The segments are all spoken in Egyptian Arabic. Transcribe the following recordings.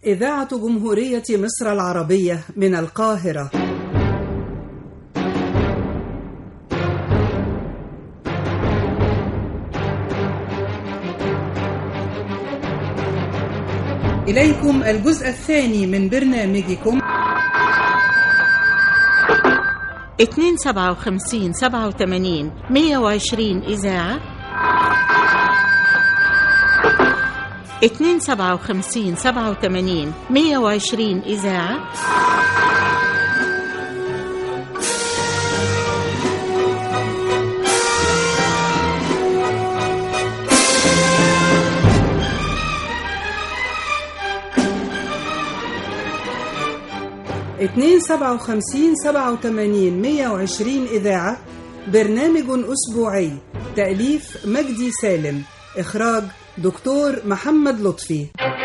إذاعة جمهورية مصر العربية من القاهرة إليكم الجزء الثاني من برنامجكم 257 87 120 إذاعة 257 87 120 إذاعة اتنين سبعة وخمسين سبعة وتمانين مية وعشرين إذاعة برنامج أسبوعي تأليف مجدي سالم إخراج دكتور محمد لطفي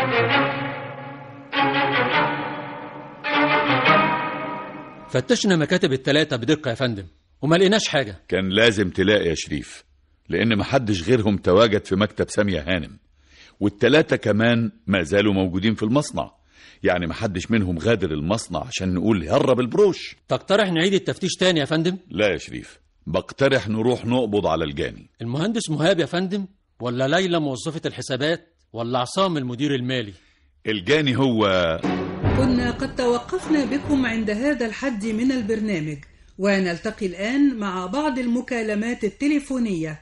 فتشنا مكاتب التلاتة بدقة يا فندم وما لقيناش حاجة كان لازم تلاقي يا شريف لأن محدش غيرهم تواجد في مكتب سامية هانم والتلاتة كمان ما زالوا موجودين في المصنع يعني محدش منهم غادر المصنع عشان نقول هرب البروش تقترح نعيد التفتيش تاني يا فندم لا يا شريف بقترح نروح نقبض على الجاني المهندس مهاب يا فندم ولا ليلى موظفة الحسابات ولا عصام المدير المالي الجاني هو كنا قد توقفنا بكم عند هذا الحد من البرنامج ونلتقي الآن مع بعض المكالمات التليفونية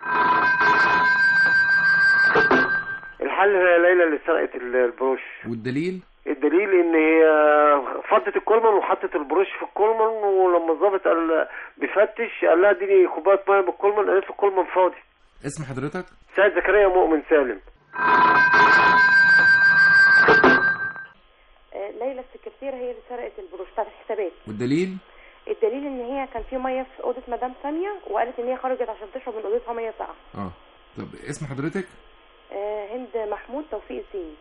الحل يا ليلى اللي سرقت البروش والدليل الدليل ان هي فضت الكولمن وحطت البروش في الكولمن ولما الظابط قال بيفتش قال لها اديني كوبايه ميه من الكولمن قالت له الكولمن فاضي اسم حضرتك سيد زكريا مؤمن سالم آه، ليلى السكرتيرة هي اللي سرقت البروش بتاعت الحسابات والدليل الدليل ان هي كان في ميه في اوضه مدام ساميه وقالت ان هي خرجت عشان تشرب من اوضتها ميه ساقعه اه طب اسم حضرتك آه، هند محمود توفيق السيني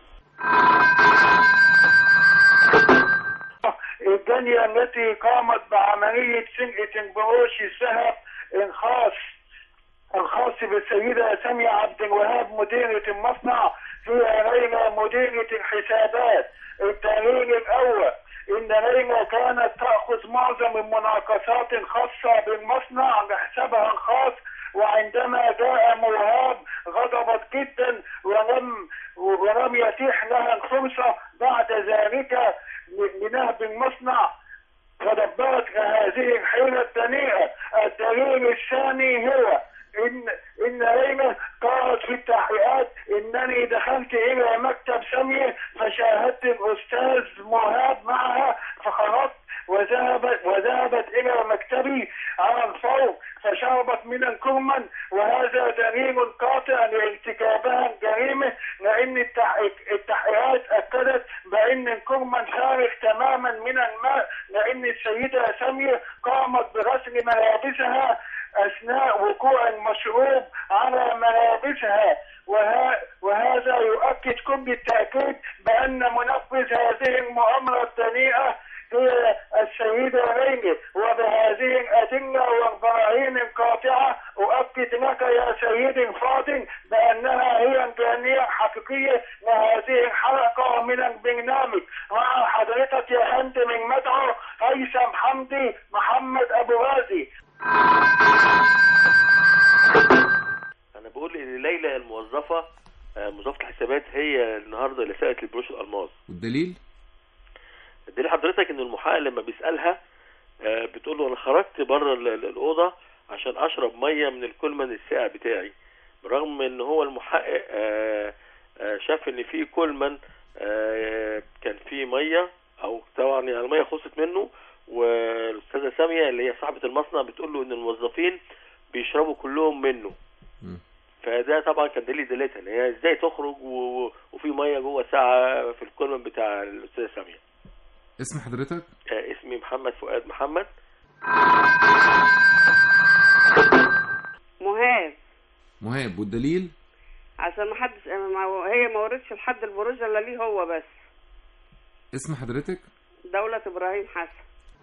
الدنيا التي قامت بعملية سرقة بروش الذهب الخاص الخاص بالسيدة سامية عبد الوهاب مديرة المصنع هي ليلى مديرة الحسابات الدليل الأول إن ليلى كانت تأخذ معظم المناقصات الخاصة بالمصنع لحسابها الخاص وعندما جاء موهاب غضبت جدا ولم ولم يتيح لها الفرصة بعد ذلك لنهب المصنع فدبرت هذه الحيلة الدنيئة الدليل الثاني هو إن إن ليلى قالت في التحقيقات إنني دخلت إلى مكتب سامية فشاهدت الأستاذ مهاب معها فخرجت وذهبت وذهبت إلى مكتبي على الفور فشربت من الكرمن وهذا دليل قاطع لارتكابها الجريمة لأن التحقيق- التحقيقات أكدت بأن الكرمن خارج تماما من الماء لأن السيدة سامية قامت بغسل ملابسها أثناء وقوع المشروب على ملابسها وه... وهذا يؤكد كل التأكيد بأن منفذ هذه المؤامرة الدنيئة هي السيدة ليلى وبهذه الأدلة والبراهين القاطعة أؤكد لك يا سيدي الفاضل بأنها هي الجانية الحقيقية لهذه الحلقة من البرنامج مع حضرتك يا هند من مدعو هيثم حمدي محمد أبو غازي انا بقول ان ليلى الموظفه آه، موظفه الحسابات هي النهارده اللي سرقت البروش الالماس والدليل دليل حضرتك ان المحقق لما بيسالها آه، بتقول له انا خرجت بره ال- ال- الاوضه عشان اشرب ميه من الكولمن الساقع بتاعي برغم ان هو المحقق آه، آه، شاف ان في كولمن آه، كان فيه ميه او طبعا يعني الميه خلصت منه والاستاذه ساميه اللي هي صاحبه المصنع بتقول له ان الموظفين بيشربوا كلهم منه مم. فده طبعا كان دليل دليلتها ان هي ازاي تخرج و... و- وفي ميه جوه ساعه في الكولمن بتاع الاستاذه ساميه اسم حضرتك آه، اسمي محمد فؤاد محمد مهاب مهاب والدليل عشان ما حدش ما هي ما ورتش لحد البروج الا ليه هو بس اسم حضرتك دولة ابراهيم حسن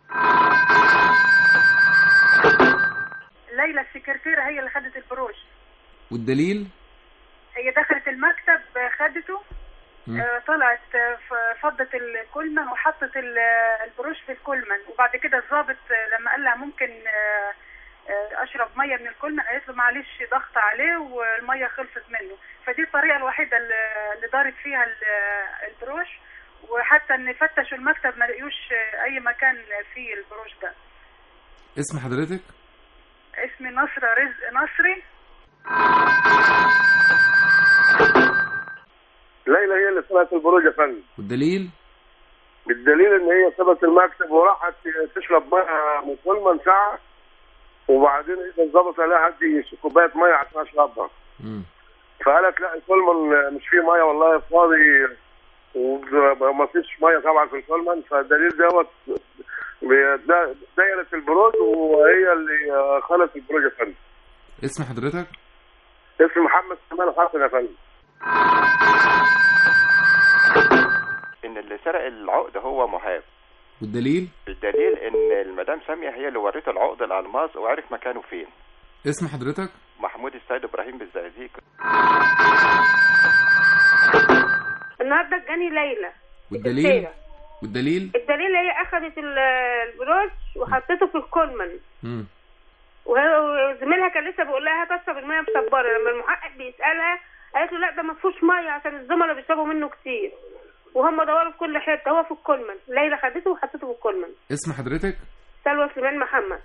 ليلى السكرتيرة هي اللي خدت البروش والدليل هي دخلت المكتب خدته مم. آه، طلعت آه، ف- فضت الكولمان وحطت ال- البروش في الكولمان وبعد كده الضابط آه، لما قال لها ممكن آه، آه، اشرب ميه من الكولمان قالت له معلش ضغط عليه والميه خلصت منه فدي الطريقه الوحيده اللي اللي دارت فيها ال- البروش وحتى ان فتشوا المكتب ما لقيوش آه، اي مكان فيه البروش ده اسم حضرتك اسمي نصرة رزق نصري ليلى هي اللي سرقت البروج يا فندم والدليل بالدليل ان هي سابت المكتب وراحت تشرب ميه من كولمان ساعه وبعدين اذا الظابط قال لها هدي كوبايه ميه عشان اشربها مم. فقالت لا الكولمان مش فيه ميه والله فاضي وما فيش ميه طبعا في الكولمان فالدليل دوت بي- دايره البروج وهي اللي خلت البروج يا فندم اسم حضرتك اسم محمد كمال حسن يا فندم ان اللي سرق العقد هو مهاب والدليل الدليل ان المدام سامية هي اللي وريته العقد الالماس وعرف مكانه فين اسم حضرتك محمود السيد ابراهيم بالزقازيق النهارده جاني ليلى والدليل السيرة. والدليل الدليل هي اخذت ال- البروش وحطيته في الكولمان مم. وهي- وزميلها كان لسه بيقول لها هتشرب الميه مسبره لما المحقق بيسالها قالت له لا ده ما فيهوش ميه عشان الزملاء بيشربوا منه كتير وهم دوروا في كل حته هو في الكولمان ليلى خدته وحطته في الكولمان اسم حضرتك سلوى سليمان محمد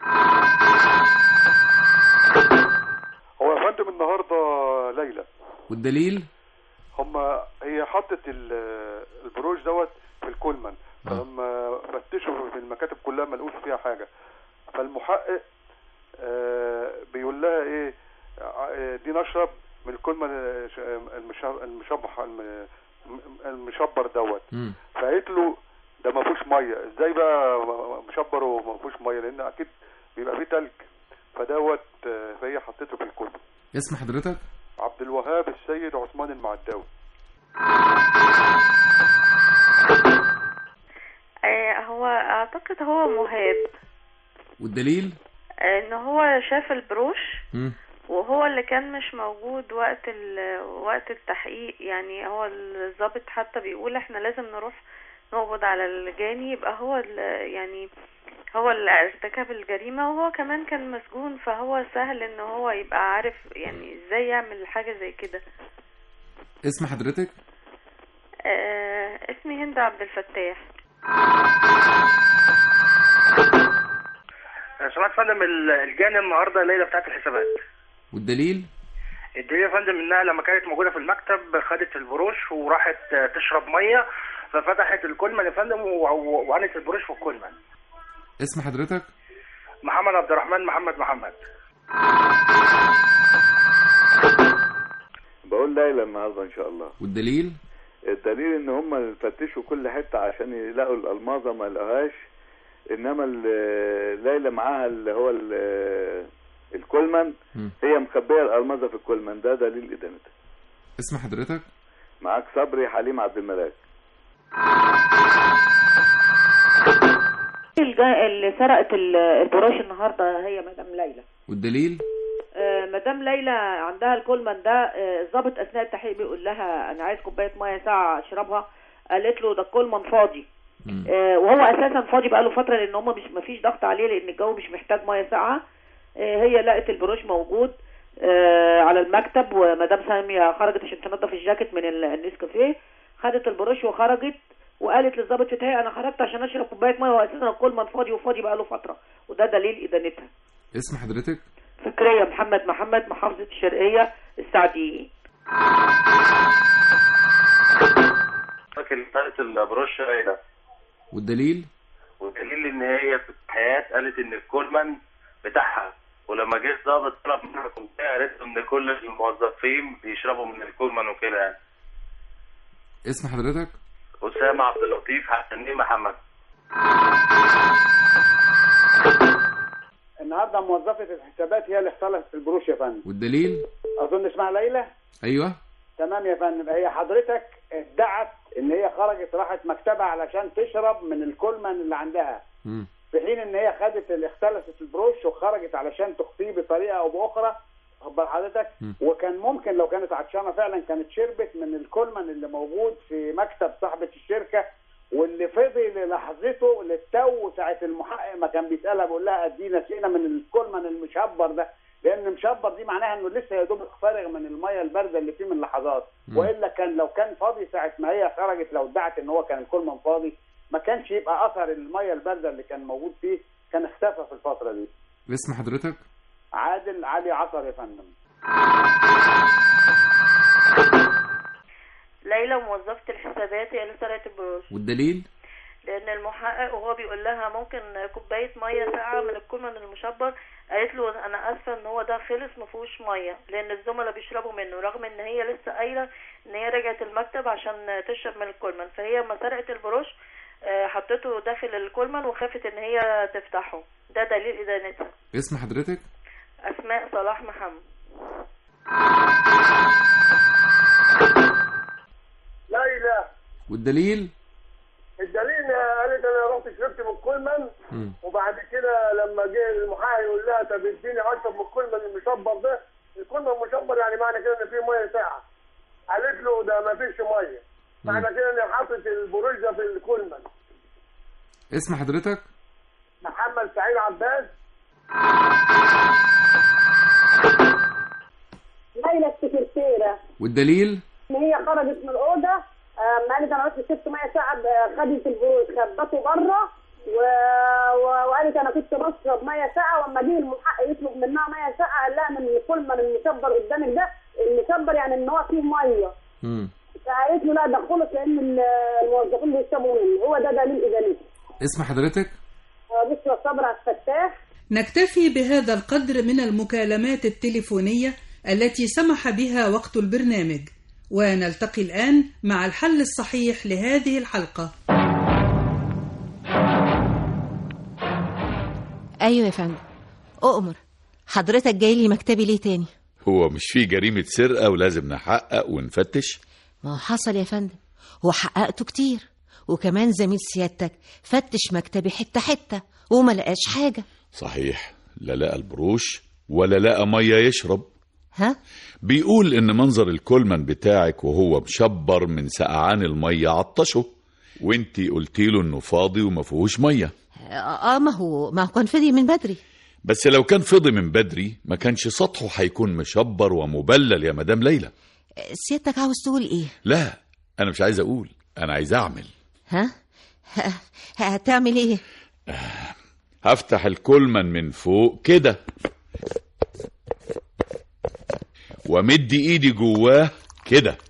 هو يا فندم النهارده ليلى والدليل هم هي حطت ال- البروج دوت في الكولمان فلما فتشوا في المكاتب كلها ما لقوش فيها حاجه فالمحقق آه، بيقول لها ايه آه، دي نشرب من الكولمان آه، ش- المش- المشبح الم- المشبر دوت مم. فقالت له ده ما فيهوش ميه ازاي بقى مشبر وما فيهوش ميه لان اكيد بيبقى فيه تلج فدوت آه، فهي حطيته في الكولمان اسم حضرتك عبد الوهاب السيد عثمان المعداوي آه، هو اعتقد هو مهاب والدليل ان هو شاف البروش مم. وهو اللي كان مش موجود وقت ال- وقت التحقيق يعني هو الضابط حتى بيقول احنا لازم نروح نقبض على الجاني يبقى هو ال- يعني هو اللي ارتكب الجريمة وهو كمان كان مسجون فهو سهل ان هو يبقى عارف يعني ازاي يعمل حاجة زي كده اسم حضرتك آه اسمي هند عبد الفتاح سمعت فندم ال- الجاني النهارده ليله بتاعت الحسابات والدليل الدليل يا فندم انها لما كانت موجوده في المكتب خدت البروش وراحت آه، تشرب ميه ففتحت الكولمان يا فندم و- و- وعنت البروش في الكولمان اسم حضرتك محمد عبد الرحمن محمد محمد بقول ليلى النهارده ان شاء الله والدليل الدليل ان هم فتشوا كل حته عشان يلاقوا الالماظه ما لقوهاش انما ال- ليلى معاها اللي هو ال- الكولمان مم. هي مخبيه الالماظه في الكولمان ده دليل ادانتها اسم حضرتك معاك صبري حليم عبد الملاك الج- اللي سرقت ال- البروش النهارده هي مدام ليلى والدليل آه، مدام ليلى عندها الكولمان ده آه، الضابط اثناء التحقيق بيقول لها انا عايز كوبايه ميه ساعه اشربها قالت له ده الكولمان فاضي آه، وهو اساسا فاضي بقاله فتره لان هم مش مفيش ضغط عليه لان الجو مش محتاج ميه ساقعه آه، هي لقت البروش موجود آه، على المكتب ومدام ساميه خرجت عشان تنظف الجاكيت من ال- النسكافيه خدت البروش وخرجت وقالت للضابط في التحقيق انا خرجت عشان اشرب كوبايه ميه وهو اساسا الكولمان فاضي وفاضي بقاله فتره وده دليل ادانتها اسم حضرتك فكرية محمد محمد محافظة الشرقية السعديين لكن بتاعت البروش ليلى والدليل والدليل ان هي في الحياه قالت ان الكولمان بتاعها ولما جه الضابط طلب منها كوبايه قالت له ان كل الموظفين بيشربوا من الكولمان وكده يعني اسم حضرتك اسامه عبد اللطيف حسنين محمد النهارده موظفه الحسابات هي اللي اختلفت في البروش يا فندم والدليل اظن اسمها ليلى ايوه تمام يا فندم هي حضرتك ادعت ان هي خرجت راحت مكتبها علشان تشرب من الكولمان اللي عندها مم. في حين ان هي خدت اللي اختلفت البروش وخرجت علشان تخفيه بطريقه او باخرى واخد بال حضرتك وكان ممكن لو كانت عطشانه فعلا كانت شربت من الكولمان اللي موجود في مكتب صاحبه الشركه واللي فضي للحظته للتو ساعه المحقق ما كان بيسالها بيقول لها ادينا سقينا من الكولمان المشبر ده لان مشبر دي معناها انه لسه يا دوب فارغ من الميه البارده اللي فيه من لحظات مم. والا كان لو كان فاضي ساعه ما هي خرجت لو ادعت ان هو كان الكولمان فاضي ما كانش يبقى اثر الميه البارده اللي كان موجود فيه كان اختفى في الفتره دي اسم حضرتك عادل علي عصر يا فندم ليلى موظفة الحسابات هي اللي سرقت البروش والدليل لان المحقق وهو بيقول لها ممكن كوبايه ميه ساقعه من الكولمن المشبر قالت له انا اسفه ان هو ده خلص ما فيهوش ميه لان الزملاء بيشربوا منه رغم ان هي لسه قايله ان هي رجعت المكتب عشان تشرب من الكولمن فهي لما سرقت البروش آه، حطته داخل الكولمن وخافت ان هي تفتحه ده دليل ادانتها اسم حضرتك اسماء صلاح محمد ليلى والدليل الدليل قالت انا رحت شربت من الكولمان مم. وبعد كده لما جه المحقق يقول لها طب اديني اشرب من الكولمان المشبر ده الكولمان المشبر يعني معنى كده ان فيه ميه ساقعه قالت له ده ما فيش ميه معنى كده ان حاطط البروج ده في الكولمان اسم حضرتك محمد سعيد عباس ليلى السكرتيرة والدليل ان هي خرجت من الاوضه آه، قالت انا رحت شفت ميه ساعه آه، خدت البروج خبته بره و... و... وقالت انا كنت بشرب ميه ساقعه واما جه المحقق يطلب منها ميه ساقعه قال لها من كل من المشبر قدامك ده المشبر يعني ان هو فيه ميه مم. فقالت له لا ده خلص لان ال- الموظفين بيشربوا منه هو ده دليل ادانته اسم حضرتك آه، بشرى صبري على الفتاح نكتفي بهذا القدر من المكالمات التليفونية التي سمح بها وقت البرنامج ونلتقي الآن مع الحل الصحيح لهذه الحلقة ايوه يا فندم اؤمر حضرتك جاي لي مكتبي ليه تاني هو مش في جريمة سرقة ولازم نحقق ونفتش ما هو حصل يا فندم وحققته كتير وكمان زميل سيادتك فتش مكتبي حته حته وما لقاش حاجه صحيح لا لقى البروش ولا لقى مية يشرب ها بيقول ان منظر الكولمان بتاعك وهو مشبر من سقعان المية عطشه وانتي قلتي له انه فاضي وما فيهوش مية اه آه، ما هو ما هو كان فضي من بدري بس لو كان فضي من بدري ما كانش سطحه هيكون مشبر ومبلل يا مدام ليلى سيادتك عاوز تقول ايه لا انا مش عايز اقول انا عايز اعمل ها ه- هتعمل ايه هفتح الكولمان من فوق كده وامد ايدي جواه كده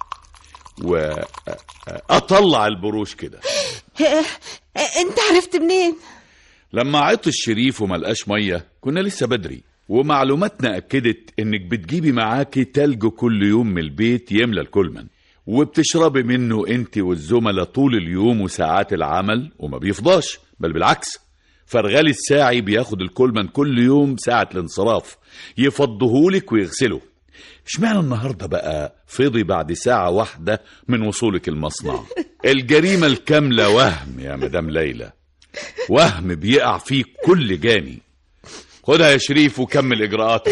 واطلع البروش كده ه- انت عرفت منين لما عطش شريف وملقاش ميه كنا لسه بدري ومعلوماتنا اكدت انك بتجيبي معاكي تلج كل يوم من البيت يملى الكولمان وبتشربي منه انت والزملاء طول اليوم وساعات العمل وما بيفضاش بل بالعكس فرغالي الساعي بياخد الكولمان كل يوم ساعة الانصراف يفضهولك ويغسله اشمعنى النهارده بقى فضي بعد ساعة واحدة من وصولك المصنع الجريمة الكاملة وهم يا مدام ليلى وهم بيقع فيه كل جاني خدها يا شريف وكمل اجراءاتك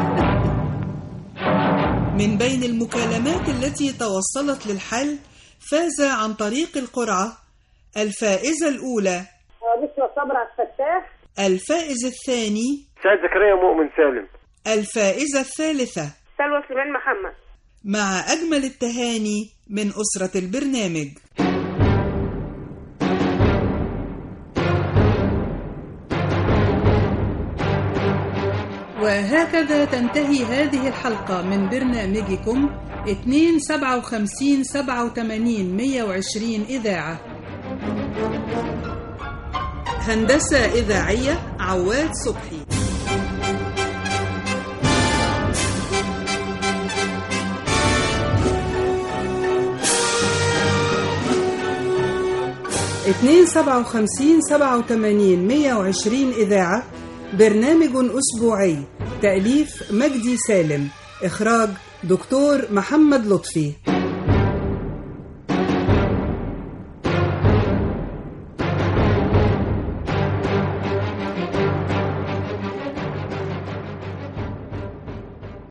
من بين المكالمات التي توصلت للحل فاز عن طريق القرعة الفائزة الأولى آه، بشرى صبري على الفتاح الفائز الثاني سيد زكريا مؤمن سالم الفائزة الثالثة سلوى سليمان محمد مع أجمل التهاني من أسرة البرنامج وهكذا تنتهي هذه الحلقة من برنامجكم 257 87 120 إذاعة هندسة إذاعية عواد صبحي اتنين سبعة وخمسين سبعة وتمانين مية وعشرين إذاعة برنامج أسبوعي تأليف مجدي سالم إخراج دكتور محمد لطفي